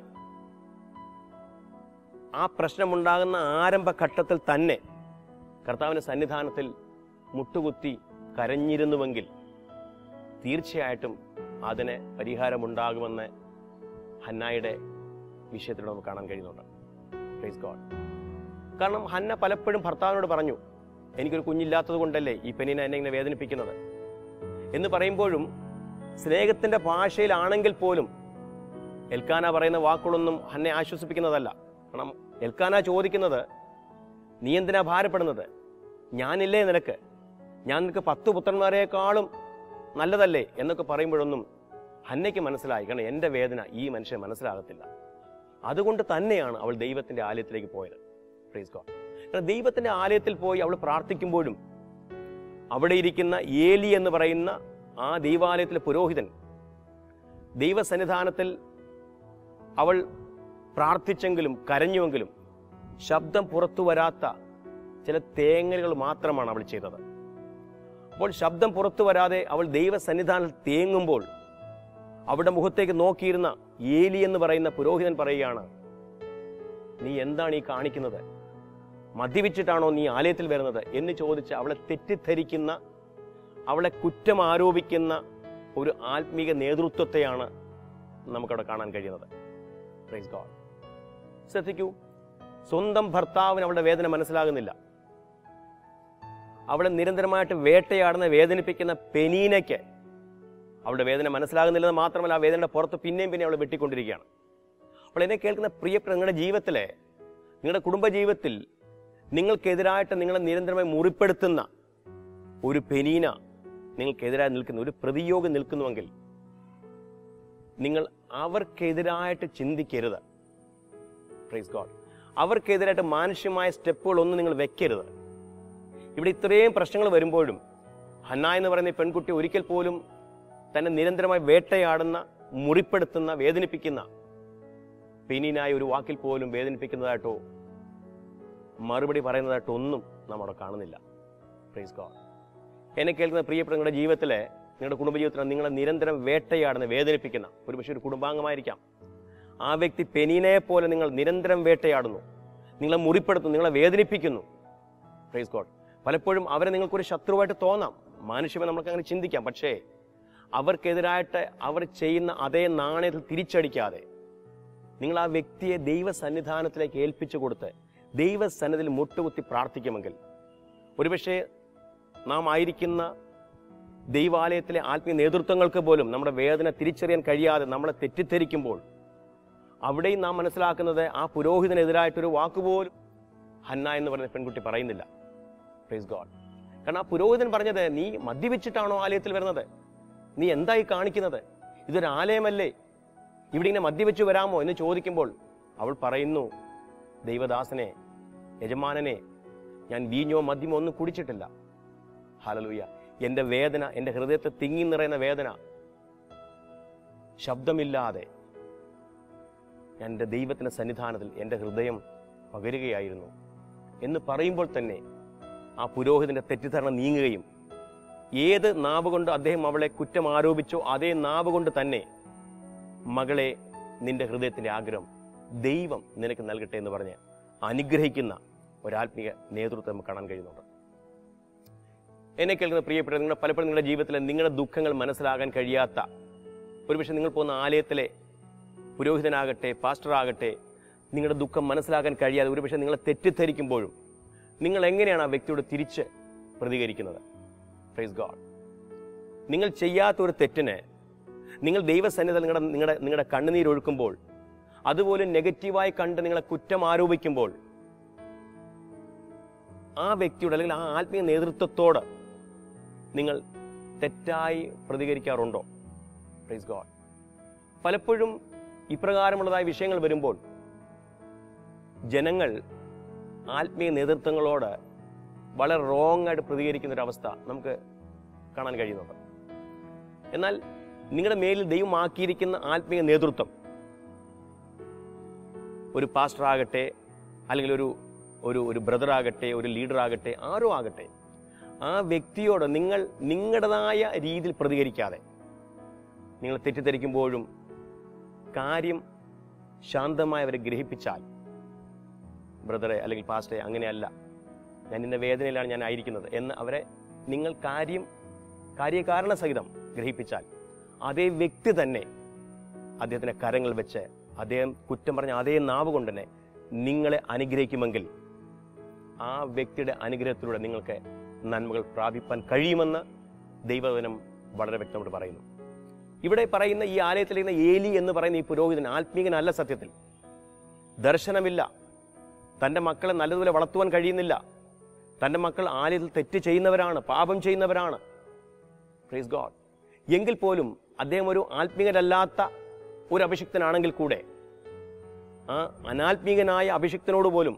ആ പ്രശ്നമുണ്ടാകുന്ന ആരംഭഘട്ടത്തിൽ തന്നെ കർത്താവിൻ്റെ സന്നിധാനത്തിൽ മുട്ടുകുത്തി കരഞ്ഞിരുന്നുവെങ്കിൽ തീർച്ചയായിട്ടും അതിന് പരിഹാരമുണ്ടാകുമെന്ന് ഹന്നായുടെ വിഷയത്തിൽ നമുക്ക് കാണാൻ കഴിയുന്നുണ്ട് പ്രൈസ് ഗോഡ് കാരണം ഹന്ന പലപ്പോഴും ഭർത്താവിനോട് പറഞ്ഞു എനിക്കൊരു കുഞ്ഞില്ലാത്തത് കൊണ്ടല്ലേ ഈ പെണ്ണിനെ എന്നെ ഇങ്ങനെ വേദനിപ്പിക്കുന്നത് എന്ന് പറയുമ്പോഴും സ്നേഹത്തിന്റെ ഭാഷയിലാണെങ്കിൽ പോലും എൽക്കാന പറയുന്ന വാക്കുകളൊന്നും ഹന്നെ ആശ്വസിപ്പിക്കുന്നതല്ല കാരണം എൽക്കാന ചോദിക്കുന്നത് നീ എന്തിനാ ഭാരപ്പെടുന്നത് ഞാനില്ലേ നിനക്ക് ഞാൻ നിനക്ക് പത്ത് പുത്രന്മാരെക്കാളും നല്ലതല്ലേ എന്നൊക്കെ പറയുമ്പോഴൊന്നും ഹന്നയ്ക്ക് മനസ്സിലായി കാരണം എൻ്റെ വേദന ഈ മനുഷ്യൻ മനസ്സിലാകത്തില്ല അതുകൊണ്ട് തന്നെയാണ് അവൾ ദൈവത്തിന്റെ ആലയത്തിലേക്ക് പോയത് പ്രീസ് ഗോഡ് കാരണം ദൈവത്തിന്റെ ആലയത്തിൽ പോയി അവൾ പ്രാർത്ഥിക്കുമ്പോഴും അവിടെ ഇരിക്കുന്ന ഏലി എന്ന് പറയുന്ന ആ ദൈവാലയത്തിലെ പുരോഹിതൻ ദൈവസന്നിധാനത്തിൽ അവൾ പ്രാർത്ഥിച്ചെങ്കിലും കരഞ്ഞുവെങ്കിലും ശബ്ദം പുറത്തു വരാത്ത ചില തേങ്ങലുകൾ മാത്രമാണ് അവൾ ചെയ്തത് അപ്പോൾ ശബ്ദം പുറത്തു വരാതെ അവൾ ദൈവസന്നിധാനത്തിൽ തേങ്ങുമ്പോൾ അവിടെ മുഖത്തേക്ക് നോക്കിയിരുന്ന ഏലി എന്ന് പറയുന്ന പുരോഹിതൻ പറയുകയാണ് നീ എന്താണ് ഈ കാണിക്കുന്നത് മദ്യപിച്ചിട്ടാണോ നീ ആലയത്തിൽ വരുന്നത് എന്ന് ചോദിച്ച് അവളെ തെറ്റിദ്ധരിക്കുന്ന അവളെ കുറ്റം ആരോപിക്കുന്ന ഒരു ആത്മീക നേതൃത്വത്തെയാണ് നമുക്കവിടെ കാണാൻ കഴിയുന്നത് പ്രൈസ് ഗോഡ് ശ്രദ്ധിക്കൂ സ്വന്തം ഭർത്താവിന് അവളുടെ വേദന മനസ്സിലാകുന്നില്ല അവളെ നിരന്തരമായിട്ട് വേട്ടയാടുന്ന വേദനിപ്പിക്കുന്ന പെനീനയ്ക്ക് അവളുടെ വേദന മനസ്സിലാകുന്നില്ലെന്ന് മാത്രമല്ല ആ വേദനയുടെ പുറത്ത് പിന്നെയും പിന്നെ അവൾ വെട്ടിക്കൊണ്ടിരിക്കുകയാണ് അപ്പോൾ എന്നെ കേൾക്കുന്ന പ്രിയപ്പെട്ട നിങ്ങളുടെ ജീവിതത്തിലെ നിങ്ങളുടെ കുടുംബജീവിതത്തിൽ നിങ്ങൾക്കെതിരായിട്ട് നിങ്ങളെ നിരന്തരമായി മുറിപ്പെടുത്തുന്ന ഒരു പെനീന നിങ്ങൾക്കെതിരായി നിൽക്കുന്ന ഒരു പ്രതിയോഗം നിൽക്കുന്നുവെങ്കിൽ നിങ്ങൾ അവർക്കെതിരായിട്ട് ചിന്തിക്കരുത് പ്രൈസ് ഗോഡ് അവർക്കെതിരായിട്ട് മാനുഷ്യമായ സ്റ്റെപ്പുകൾ ഒന്നും നിങ്ങൾ വെക്കരുത് ഇവിടെ ഇത്രയും പ്രശ്നങ്ങൾ വരുമ്പോഴും ഹന്ന എന്ന് പറയുന്ന ഈ പെൺകുട്ടി ഒരിക്കൽ പോലും തന്നെ നിരന്തരമായി വേട്ടയാടുന്ന മുറിപ്പെടുത്തുന്ന വേദനിപ്പിക്കുന്ന പെനീനായ ഒരു വാക്കിൽ പോലും വേദനിപ്പിക്കുന്നതായിട്ടോ മറുപടി പറയുന്നതായിട്ടോ ഒന്നും നമ്മുടെ കാണുന്നില്ല പ്രൈസ് ഗോഡ് എന്നെ കേൾക്കുന്ന പ്രിയപ്പെട്ട നിങ്ങളുടെ ജീവിതത്തിലെ നിങ്ങളുടെ കുടുംബജീവിതത്തിൽ നിങ്ങളെ നിരന്തരം വേട്ടയാടുന്ന വേദനിപ്പിക്കുന്ന ഒരു പക്ഷേ ഒരു കുടുംബാംഗമായിരിക്കാം ആ വ്യക്തി പെനീനയെ പോലെ നിങ്ങൾ നിരന്തരം വേട്ടയാടുന്നു നിങ്ങളെ മുറിപ്പെടുത്തുന്നു നിങ്ങളെ വേദനിപ്പിക്കുന്നു പ്രൈസ് ഗോഡ് പലപ്പോഴും അവരെ നിങ്ങൾക്കൊരു ശത്രുവായിട്ട് തോന്നാം മാനുഷ്യമായി നമുക്ക് അങ്ങനെ ചിന്തിക്കാം പക്ഷേ അവർക്കെതിരായിട്ട് അവർ ചെയ്യുന്ന അതേ നാണയത്തിൽ തിരിച്ചടിക്കാതെ നിങ്ങൾ ആ വ്യക്തിയെ ദൈവസന്നിധാനത്തിലേക്ക് ഏൽപ്പിച്ചു കൊടുത്ത് ദൈവസന്നിധിയിൽ മുട്ടുകുത്തി പ്രാർത്ഥിക്കുമെങ്കിൽ ഒരുപക്ഷെ നാം ആയിരിക്കുന്ന ദൈവാലയത്തിലെ ആത്മീയ നേതൃത്വങ്ങൾക്ക് പോലും നമ്മുടെ വേദന തിരിച്ചറിയാൻ കഴിയാതെ നമ്മളെ തെറ്റിദ്ധരിക്കുമ്പോൾ അവിടെയും നാം മനസ്സിലാക്കുന്നത് ആ പുരോഹിതനെതിരായിട്ടൊരു വാക്കുപോലും ഹന്ന എന്ന് പറയുന്ന പെൺകുട്ടി പറയുന്നില്ല പ്രൈസ് ഗോഡ് കാരണം ആ പുരോഹിതൻ പറഞ്ഞത് നീ മദ്യപിച്ചിട്ടാണോ ആലയത്തിൽ വരുന്നത് നീ എന്തായി കാണിക്കുന്നത് ഇതൊരു ആലയമല്ലേ ഇവിടെ ഇങ്ങനെ മദ്യപിച്ചു വരാമോ എന്ന് ചോദിക്കുമ്പോൾ അവൾ പറയുന്നു ദൈവദാസനെ യജമാനനെ ഞാൻ വീഞ്ഞോ മദ്യമോ ഒന്നും കുടിച്ചിട്ടില്ല ഹലലൂയ എൻ്റെ വേദന എൻ്റെ ഹൃദയത്തെ തിങ്ങി നിറയുന്ന വേദന ശബ്ദമില്ലാതെ ഞാൻ എൻ്റെ ദൈവത്തിൻ്റെ സന്നിധാനത്തിൽ എൻ്റെ ഹൃദയം പകരുകയായിരുന്നു എന്ന് പറയുമ്പോൾ തന്നെ ആ പുരോഹിതന്റെ തെറ്റിദ്ധാരണ നീങ്ങുകയും ഏത് നാവ് കൊണ്ട് അദ്ദേഹം അവളെ കുറ്റം ആരോപിച്ചോ അതേ നാവ് കൊണ്ട് തന്നെ മകളെ നിന്റെ ഹൃദയത്തിന്റെ ആഗ്രഹം ദൈവം നിനക്ക് നൽകട്ടെ എന്ന് പറഞ്ഞ് അനുഗ്രഹിക്കുന്ന ഒരാത്മീയ നേതൃത്വം നമുക്ക് കാണാൻ കഴിയുന്നുണ്ട് എന്നെ കേൾക്കുന്ന പ്രിയപ്പെട്ട നിങ്ങളുടെ പലപ്പോഴും നിങ്ങളുടെ ജീവിതത്തിലെ നിങ്ങളുടെ ദുഃഖങ്ങൾ മനസ്സിലാകാൻ കഴിയാത്ത ഒരുപക്ഷെ നിങ്ങൾ പോകുന്ന ആലയത്തിലെ പുരോഹിതനാകട്ടെ പാസ്റ്റർ ആകട്ടെ നിങ്ങളുടെ ദുഃഖം മനസ്സിലാക്കാൻ കഴിയാതെ ഒരുപക്ഷെ നിങ്ങളെ തെറ്റിദ്ധരിക്കുമ്പോഴും നിങ്ങൾ എങ്ങനെയാണ് ആ വ്യക്തിയോട് തിരിച്ച് പ്രതികരിക്കുന്നത് പ്രൈസ് ഗോഡ് നിങ്ങൾ ചെയ്യാത്ത ഒരു തെറ്റിന് നിങ്ങൾ ദൈവസന്നിധി നിങ്ങളുടെ നിങ്ങളുടെ നിങ്ങളുടെ കണ്ണുനീരൊഴുക്കുമ്പോൾ അതുപോലെ നെഗറ്റീവായി കണ്ട് നിങ്ങളെ കുറ്റം ആരോപിക്കുമ്പോൾ ആ വ്യക്തിയോട് അല്ലെങ്കിൽ ആ ആത്മീയ നേതൃത്വത്തോട് നിങ്ങൾ തെറ്റായി പ്രതികരിക്കാറുണ്ടോ പ്രൈസ് ഗോഡ് പലപ്പോഴും ഇപ്രകാരമുള്ളതായ വിഷയങ്ങൾ വരുമ്പോൾ ജനങ്ങൾ ആത്മീയ നേതൃത്വങ്ങളോട് വളരെ റോങ് ആയിട്ട് പ്രതികരിക്കുന്ന ഒരു അവസ്ഥ നമുക്ക് കാണാൻ കഴിയുന്നുണ്ട് എന്നാൽ നിങ്ങളുടെ മേലിൽ ദൈവം ആക്കിയിരിക്കുന്ന ആത്മീയ നേതൃത്വം ഒരു പാസ്റ്റർ ആകട്ടെ അല്ലെങ്കിൽ ഒരു ഒരു ഒരു ബ്രദർ ആകട്ടെ ഒരു ലീഡർ ആകട്ടെ ആരോ ആകട്ടെ ആ വ്യക്തിയോട് നിങ്ങൾ നിങ്ങളുടേതായ രീതിയിൽ പ്രതികരിക്കാതെ നിങ്ങൾ തെറ്റിദ്ധരിക്കുമ്പോഴും കാര്യം ശാന്തമായി അവരെ ഗ്രഹിപ്പിച്ചാൽ ബ്രദറെ അല്ലെങ്കിൽ പാസ്റ്ററെ അങ്ങനെയല്ല ഞാൻ ഇന്ന വേദനയിലാണ് ഞാൻ ആയിരിക്കുന്നത് എന്ന് അവരെ നിങ്ങൾ കാര്യം കാര്യകാരണ സഹിതം ഗ്രഹിപ്പിച്ചാൽ അതേ വ്യക്തി തന്നെ അദ്ദേഹത്തിൻ്റെ കരങ്ങൾ വെച്ച് അദ്ദേഹം കുറ്റം പറഞ്ഞ അതേ നാവ് കൊണ്ട് തന്നെ നിങ്ങളെ അനുഗ്രഹിക്കുമെങ്കിൽ ആ വ്യക്തിയുടെ അനുഗ്രഹത്തിലൂടെ നിങ്ങൾക്ക് നന്മകൾ പ്രാപിപ്പാൻ കഴിയുമെന്ന് ദൈവവചനം വളരെ വ്യക്തമായിട്ട് പറയുന്നു ഇവിടെ പറയുന്ന ഈ ആലയത്തിലിരുന്ന ഏലി എന്ന് പറയുന്ന ഈ പുരോഹിതൻ ആത്മീകനല്ല സത്യത്തിൽ ദർശനമില്ല തൻ്റെ മക്കളെ നല്ലതുപോലെ വളർത്തുവാൻ കഴിയുന്നില്ല തൻ്റെ മക്കൾ ആലയത്തിൽ തെറ്റ് ചെയ്യുന്നവരാണ് പാപം ചെയ്യുന്നവരാണ് പ്രൈസ് ഗോഡ് എങ്കിൽ പോലും അദ്ദേഹം ഒരു ആത്മീകരല്ലാത്ത ഒരു അഭിഷിക്തനാണെങ്കിൽ കൂടെ ആ അനാത്മീകനായ അഭിഷിക്തനോട് പോലും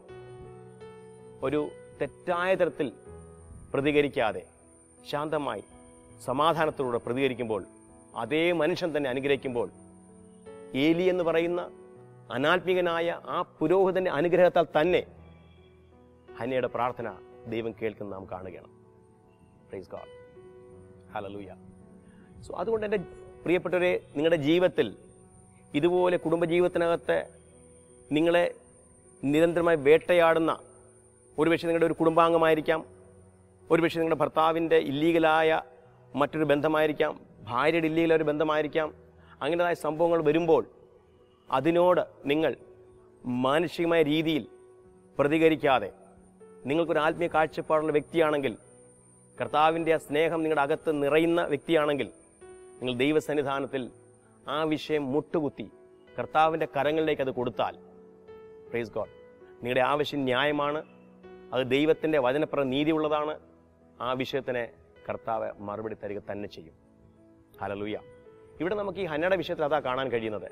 ഒരു തെറ്റായ തരത്തിൽ പ്രതികരിക്കാതെ ശാന്തമായി സമാധാനത്തോടെ പ്രതികരിക്കുമ്പോൾ അതേ മനുഷ്യൻ തന്നെ അനുഗ്രഹിക്കുമ്പോൾ ഏലി എന്ന് പറയുന്ന അനാത്മികനായ ആ പുരോഹിതന്റെ അനുഗ്രഹത്താൽ തന്നെ ഹനയുടെ പ്രാർത്ഥന ദൈവം കേൾക്കുന്ന നാം കാണുകയാണ് പ്രൈസ് ഗോഡ് ഹലലൂയ സോ അതുകൊണ്ട് എൻ്റെ പ്രിയപ്പെട്ടവരെ നിങ്ങളുടെ ജീവിതത്തിൽ ഇതുപോലെ കുടുംബജീവിതത്തിനകത്ത് നിങ്ങളെ നിരന്തരമായി വേട്ടയാടുന്ന ഒരുപക്ഷെ നിങ്ങളുടെ ഒരു കുടുംബാംഗമായിരിക്കാം ഒരുപക്ഷെ നിങ്ങളുടെ ഭർത്താവിൻ്റെ ഇല്ലീഗലായ മറ്റൊരു ബന്ധമായിരിക്കാം ഭാര്യയുടെ ഇല്ലീഗലായ ഒരു ബന്ധമായിരിക്കാം അങ്ങനെതായ സംഭവങ്ങൾ വരുമ്പോൾ അതിനോട് നിങ്ങൾ മാനുഷികമായ രീതിയിൽ പ്രതികരിക്കാതെ നിങ്ങൾക്കൊരു ആത്മീയ കാഴ്ചപ്പാടുള്ള വ്യക്തിയാണെങ്കിൽ കർത്താവിൻ്റെ ആ സ്നേഹം നിങ്ങളുടെ അകത്ത് നിറയുന്ന വ്യക്തിയാണെങ്കിൽ നിങ്ങൾ ദൈവസന്നിധാനത്തിൽ ആ വിഷയം മുട്ടുകുത്തി കർത്താവിൻ്റെ കരങ്ങളിലേക്ക് അത് കൊടുത്താൽ പ്രൈസ് ഗോഡ് നിങ്ങളുടെ ആവശ്യം ന്യായമാണ് അത് ദൈവത്തിൻ്റെ വചനപ്ര നീതിയുള്ളതാണ് ആ വിഷയത്തിന് കർത്താവ് മറുപടി തരിക തന്നെ ചെയ്യും ഹലലൂയ ഇവിടെ നമുക്ക് ഈ ഹന്നയുടെ വിഷയത്തിൽ അതാ കാണാൻ കഴിയുന്നത്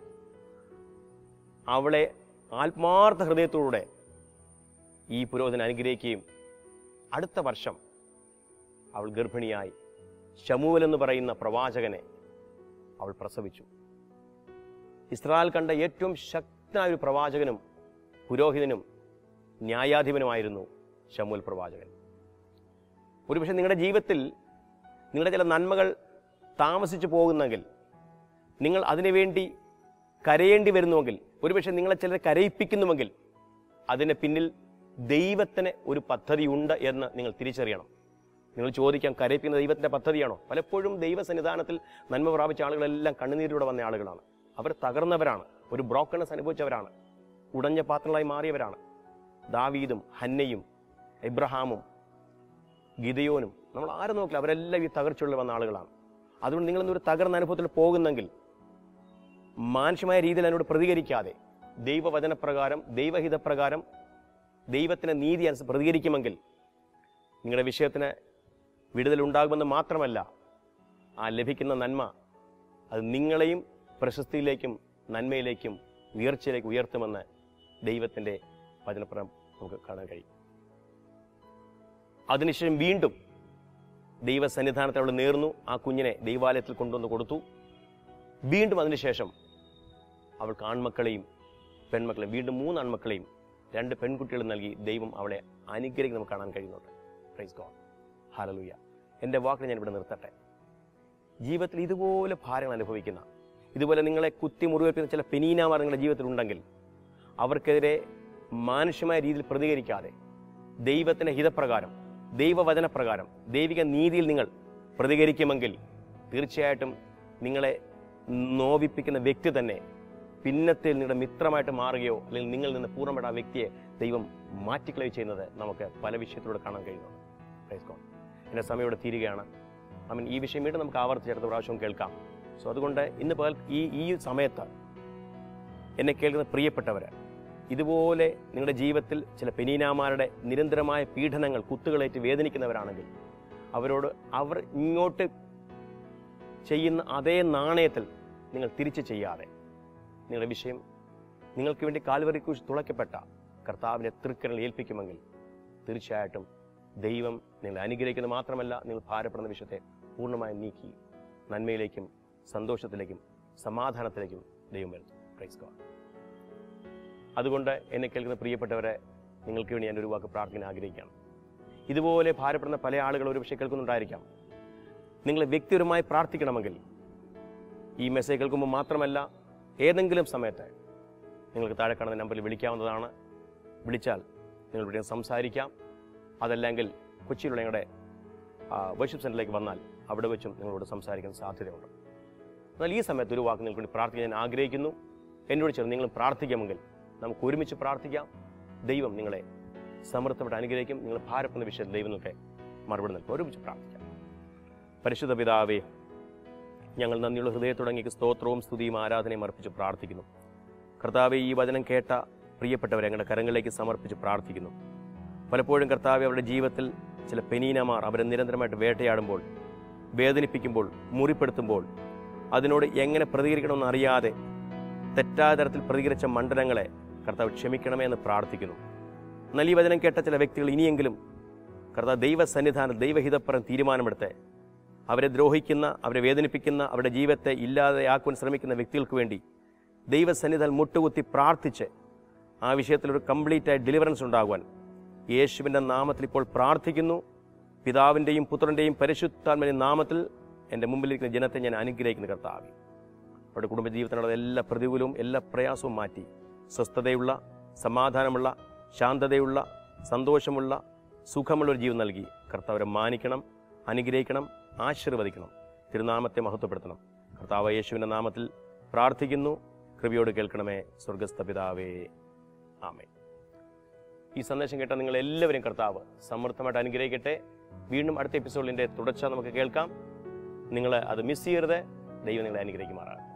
അവളെ ആത്മാർത്ഥ ഹൃദയത്തോടെ ഈ പുരോഹിതൻ അനുഗ്രഹിക്കുകയും അടുത്ത വർഷം അവൾ ഗർഭിണിയായി ശമൂവൽ എന്ന് പറയുന്ന പ്രവാചകനെ അവൾ പ്രസവിച്ചു ഇസ്രായേൽ കണ്ട ഏറ്റവും ശക്തനായ ഒരു പ്രവാചകനും പുരോഹിതനും ന്യായാധിപനുമായിരുന്നു ശമൂൽ പ്രവാചകൻ ഒരുപക്ഷെ നിങ്ങളുടെ ജീവിതത്തിൽ നിങ്ങളുടെ ചില നന്മകൾ താമസിച്ചു പോകുന്നെങ്കിൽ നിങ്ങൾ അതിനുവേണ്ടി കരയേണ്ടി വരുന്നുവെങ്കിൽ ഒരുപക്ഷെ നിങ്ങളെ ചിലരെ കരയിപ്പിക്കുന്നുവെങ്കിൽ അതിന് പിന്നിൽ ദൈവത്തിന് ഒരു പദ്ധതിയുണ്ട് എന്ന് നിങ്ങൾ തിരിച്ചറിയണം നിങ്ങൾ ചോദിക്കാം കരയിപ്പിക്കുന്ന ദൈവത്തിന്റെ പദ്ധതിയാണോ പലപ്പോഴും ദൈവസന്നിധാനത്തിൽ നന്മ പ്രാപിച്ച ആളുകളെല്ലാം കണ്ണുനീരിലൂടെ വന്ന ആളുകളാണ് അവർ തകർന്നവരാണ് ഒരു ബ്രോക്കണസ് അനുഭവിച്ചവരാണ് ഉടഞ്ഞ പാത്രങ്ങളായി മാറിയവരാണ് ദാവീദും ഹന്നയും ഇബ്രഹാമും ഗിതയോനും നമ്മൾ ആരെ നോക്കില്ല അവരെല്ലാം ഈ തകർച്ചയുള്ള വന്ന ആളുകളാണ് അതുകൊണ്ട് നിങ്ങൾ ഇന്നൊരു തകർന്ന അനുഭവത്തിൽ പോകുന്നെങ്കിൽ മാനുഷ്യമായ രീതിയിൽ അതിനോട് പ്രതികരിക്കാതെ ദൈവവചനപ്രകാരം ദൈവഹിതപ്രകാരം ദൈവത്തിന്റെ നീതി അനുസരിച്ച് പ്രതികരിക്കുമെങ്കിൽ നിങ്ങളുടെ വിഷയത്തിന് വിടുതലുണ്ടാകുമെന്ന് മാത്രമല്ല ആ ലഭിക്കുന്ന നന്മ അത് നിങ്ങളെയും പ്രശസ്തിയിലേക്കും നന്മയിലേക്കും ഉയർച്ചയിലേക്ക് ഉയർത്തുമെന്ന് ദൈവത്തിൻ്റെ വചനപ്രം നമുക്ക് കാണാൻ കഴിയും അതിനുശേഷം വീണ്ടും ദൈവസന്നിധാനത്തിൽ അവൾ നേർന്നു ആ കുഞ്ഞിനെ ദൈവാലയത്തിൽ കൊണ്ടുവന്ന് കൊടുത്തു വീണ്ടും അതിനുശേഷം അവൾ ആൺമക്കളെയും പെൺമക്കളെയും വീണ്ടും മൂന്ന് ആൺമക്കളെയും രണ്ട് പെൺകുട്ടികളും നൽകി ദൈവം അവളെ അനുഗ്രഹിക്കും നമുക്ക് കാണാൻ കഴിയുന്നുണ്ട് പ്രൈസ് ഗോഡ് ഹാലലൂയ എൻ്റെ വാക്കിനെ ഞാൻ ഇവിടെ നിർത്തട്ടെ ജീവിതത്തിൽ ഇതുപോലെ ഭാരങ്ങൾ അനുഭവിക്കുന്ന ഇതുപോലെ നിങ്ങളെ കുത്തി മുറിവേൽപ്പിക്കുന്ന ചില പെനീനാമാർ നിങ്ങളുടെ ജീവിതത്തിൽ ഉണ്ടെങ്കിൽ അവർക്കെതിരെ മാനുഷ്യമായ രീതിയിൽ പ്രതികരിക്കാതെ ദൈവത്തിൻ്റെ ഹിതപ്രകാരം ദൈവവചനപ്രകാരം ദൈവിക നീതിയിൽ നിങ്ങൾ പ്രതികരിക്കുമെങ്കിൽ തീർച്ചയായിട്ടും നിങ്ങളെ നോവിപ്പിക്കുന്ന വ്യക്തി തന്നെ പിന്നത്തിൽ നിങ്ങളുടെ മിത്രമായിട്ട് മാറുകയോ അല്ലെങ്കിൽ നിങ്ങളിൽ നിന്ന് പൂർണ്ണമായിട്ട് ആ വ്യക്തിയെ ദൈവം മാറ്റിക്കളയോ ചെയ്യുന്നത് നമുക്ക് പല വിഷയത്തിലൂടെ കാണാൻ കഴിയുന്നുണ്ട് പ്രൈസ് ഗോഡ് എൻ്റെ സമയം ഇവിടെ തീരുകയാണ് ഐ മീൻ ഈ വിഷയം വീണ്ടും നമുക്ക് ആവർത്തിച്ച് അടുത്ത പ്രാവശ്യം കേൾക്കാം സോ അതുകൊണ്ട് ഇന്ന് പകൽ ഈ ഈ സമയത്ത് എന്നെ കേൾക്കുന്ന പ്രിയപ്പെട്ടവർ ഇതുപോലെ നിങ്ങളുടെ ജീവിതത്തിൽ ചില പെനീനാമാരുടെ നിരന്തരമായ പീഡനങ്ങൾ കുത്തുകളേറ്റ് വേദനിക്കുന്നവരാണെങ്കിൽ അവരോട് അവർ ഇങ്ങോട്ട് ചെയ്യുന്ന അതേ നാണയത്തിൽ നിങ്ങൾ തിരിച്ചു ചെയ്യാതെ നിങ്ങളുടെ വിഷയം നിങ്ങൾക്ക് വേണ്ടി കാൽവറി കുറിച്ച് തുളയ്ക്കപ്പെട്ട കർത്താവിൻ്റെ തൃക്കരൽ ഏൽപ്പിക്കുമെങ്കിൽ തീർച്ചയായിട്ടും ദൈവം നിങ്ങളെ അനുഗ്രഹിക്കുന്നത് മാത്രമല്ല നിങ്ങൾ ഭാരപ്പെടുന്ന വിഷയത്തെ പൂർണ്ണമായി നീക്കി നന്മയിലേക്കും സന്തോഷത്തിലേക്കും സമാധാനത്തിലേക്കും ദൈവം വരുത്തും പ്രൈസ് ഗോഡ് അതുകൊണ്ട് എന്നെ കേൾക്കുന്ന പ്രിയപ്പെട്ടവരെ നിങ്ങൾക്ക് വേണ്ടി ഞാൻ ഒരു വാക്ക് പ്രാർത്ഥന ആഗ്രഹിക്കുകയാണ് ഇതുപോലെ ഭാരപ്പെടുന്ന പല ആളുകൾ ഒരു പക്ഷേ കേൾക്കുന്നുണ്ടായിരിക്കാം നിങ്ങൾ വ്യക്തിപരമായി പ്രാർത്ഥിക്കണമെങ്കിൽ ഈ മെസ്സേജ് കേൾക്കുമ്പോൾ മാത്രമല്ല ഏതെങ്കിലും സമയത്ത് നിങ്ങൾക്ക് താഴെ കാണുന്ന നമ്പറിൽ വിളിക്കാവുന്നതാണ് വിളിച്ചാൽ നിങ്ങളുടെ സംസാരിക്കാം അതല്ലെങ്കിൽ കൊച്ചിയിലുള്ള ഞങ്ങളുടെ വർഷിപ്പ് സെൻറ്ററിലേക്ക് വന്നാൽ അവിടെ വെച്ചും നിങ്ങളോട് സംസാരിക്കാൻ സാധ്യതയുണ്ട് എന്നാൽ ഈ സമയത്ത് ഒരു വാക്ക് നിങ്ങൾക്ക് വേണ്ടി പ്രാർത്ഥിക്കാൻ ഞാൻ ആഗ്രഹിക്കുന്നു എന്നോട് ചേർന്ന് നിങ്ങൾ പ്രാർത്ഥിക്കാമെങ്കിൽ നമുക്ക് ഒരുമിച്ച് പ്രാർത്ഥിക്കാം ദൈവം നിങ്ങളെ സമൃദ്ധമായിട്ട് അനുഗ്രഹിക്കും നിങ്ങൾ ഭാരപ്പെടുന്ന വിഷയത്തിൽ ദൈവം നിങ്ങൾക്ക് മറുപടി നൽകും ഒരുമിച്ച് പ്രാർത്ഥിക്കാം പരിശുദ്ധ പിതാവേ ഞങ്ങൾ നന്ദിയുള്ള ഹൃദയത്തുടങ്ങിക്ക് സ്തോത്രവും സ്തുതിയും ആരാധനയും അർപ്പിച്ച് പ്രാർത്ഥിക്കുന്നു കർത്താവെ ഈ വചനം കേട്ട പ്രിയപ്പെട്ടവരെ ഞങ്ങളുടെ കരങ്ങളിലേക്ക് സമർപ്പിച്ച് പ്രാർത്ഥിക്കുന്നു പലപ്പോഴും കർത്താവെ അവരുടെ ജീവിതത്തിൽ ചില പെനീനമാർ അവരെ നിരന്തരമായിട്ട് വേട്ടയാടുമ്പോൾ വേദനിപ്പിക്കുമ്പോൾ മുറിപ്പെടുത്തുമ്പോൾ അതിനോട് എങ്ങനെ പ്രതികരിക്കണമെന്ന് അറിയാതെ തെറ്റായ തരത്തിൽ പ്രതികരിച്ച മണ്ഡലങ്ങളെ കർത്താവ് ക്ഷമിക്കണമേ എന്ന് പ്രാർത്ഥിക്കുന്നു എന്നാൽ ഈ വചനം കേട്ട ചില വ്യക്തികൾ ഇനിയെങ്കിലും കർത്താവ് ദൈവ സന്നിധാനം ദൈവഹിതപ്പുറം തീരുമാനമെടുത്ത് അവരെ ദ്രോഹിക്കുന്ന അവരെ വേദനിപ്പിക്കുന്ന അവരുടെ ജീവിതത്തെ ഇല്ലാതെയാക്കുവാൻ ശ്രമിക്കുന്ന വ്യക്തികൾക്ക് വേണ്ടി ദൈവസന്നിധാനം മുട്ടുകുത്തി പ്രാർത്ഥിച്ച് ആ വിഷയത്തിൽ ഒരു കംപ്ലീറ്റ് ആയി ഡെലിവറൻസ് ഉണ്ടാകുവാൻ യേശുവിൻ്റെ നാമത്തിൽ ഇപ്പോൾ പ്രാർത്ഥിക്കുന്നു പിതാവിൻ്റെയും പുത്രൻ്റെയും പരിശുദ്ധാത്മൻ്റെ നാമത്തിൽ എൻ്റെ മുമ്പിലിരിക്കുന്ന ജനത്തെ ഞാൻ അനുഗ്രഹിക്കുന്ന കർത്താവി അവരുടെ കുടുംബജീവിതത്തിനുള്ള എല്ലാ പ്രതികൂലവും എല്ലാ പ്രയാസവും മാറ്റി സ്വസ്ഥതയുള്ള സമാധാനമുള്ള ശാന്തതയുള്ള സന്തോഷമുള്ള സുഖമുള്ള ഒരു ജീവിതം നൽകി കർത്താവരെ മാനിക്കണം അനുഗ്രഹിക്കണം ആശീർവദിക്കണം തിരുനാമത്തെ മഹത്വപ്പെടുത്തണം കർത്താവ് യേശുവിൻ്റെ നാമത്തിൽ പ്രാർത്ഥിക്കുന്നു കൃപയോട് കേൾക്കണമേ സ്വർഗസ്ഥ പിതാവേ ആമേ ഈ സന്ദേശം കേട്ട നിങ്ങൾ എല്ലാവരും കർത്താവ് സമൃദ്ധമായിട്ട് അനുഗ്രഹിക്കട്ടെ വീണ്ടും അടുത്ത എപ്പിസോഡിൻ്റെ തുടർച്ച നമുക്ക് കേൾക്കാം നിങ്ങൾ അത് മിസ് ചെയ്യരുത് ദൈവം നിങ്ങളെ അനുഗ്രഹിക്കുമാറാകട്ടെ